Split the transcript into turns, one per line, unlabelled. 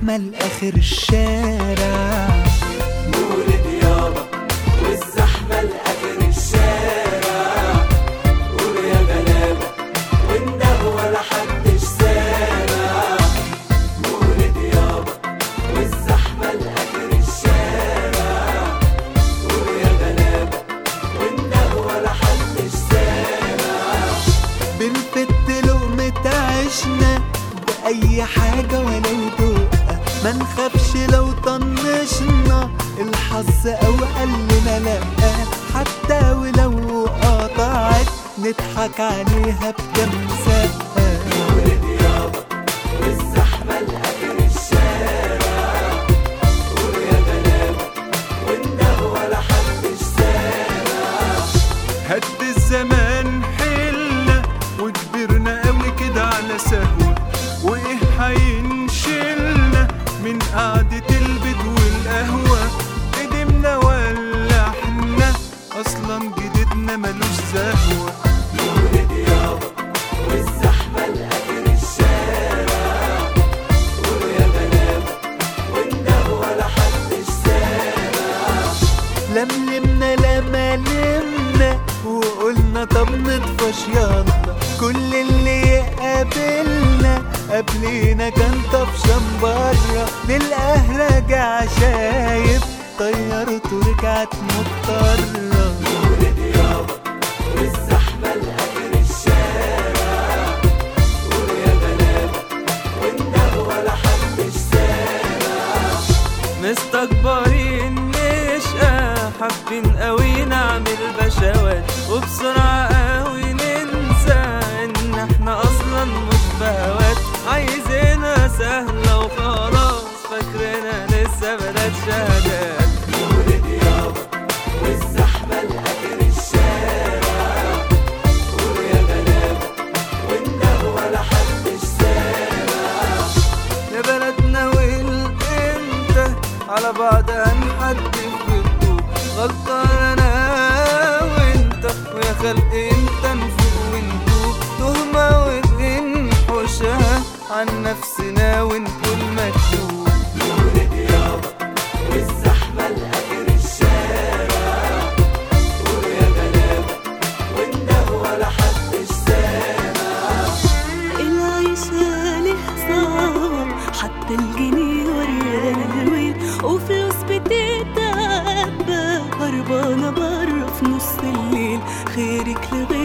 والزحمة لآخر الشارع
مولد يابا والزحمة لآخر الشارع قول يا غلابة وانده ولا حدش سامع مولد يابا والزحمة لآخر الشارع قول يا غلابة وانده ولا حدش سامع
بنفت لقمة عيشنا بأي حاجة ولو دقة ما نخافش لو طنشنا الحظ أو قال لنا لأ حتى ولو قطعت نضحك عليها بكم سقة
مولد يابا والزحمة لآخر الشارع قول يا غلابة وانده ولا حدش سامع
هد الزمان حلة وكبرنا قوي كده على سهوة وايه هينشلنا من قعدة البيت والقهوة قدمنا ولا احنا اصلا جديدنا ملوش زهوة
مولد يابا والزحمة لآخر الشارع قول يا غلابة وانده ولا حدش سامع
لملمنا لما لمنا وقلنا طب نطفش يلا كل اللي يقابلنا قبلينا كان طفشان برا للقاه راجع شايف طيرته رجعت مضطرة
مولد يابا والزحمة لآخر الشارع قول يا غلابة وانده ولا حدش سامع
مستكبرين نشقى حابين قوي نعمل بشوات وبسرعة قوي ننسى ان احنا اصلا مش بهوات عايزينها سهلة وخلاص فاكرنا لسه بلد شهادات
مولد يابا والزحمة لآخر الشارع قول يا غلابة وانده ولا حدش سامع
يا بلدنا والامتى على بعض هنحدف بالطوب غلطان انا وانت ويا خلق انت نفوق ونتوب تهمة وبنحوشها عن نفسنا ونقول مكتوب
مولد يابا والزحمة لآخر الشارع قول يا غلابة وانده ولا حدش سامع
العيشة له صعب حتى الجنيه ورانا الويل وفلوس بتتعبى هربانة برا في نص الليل خيرك لغير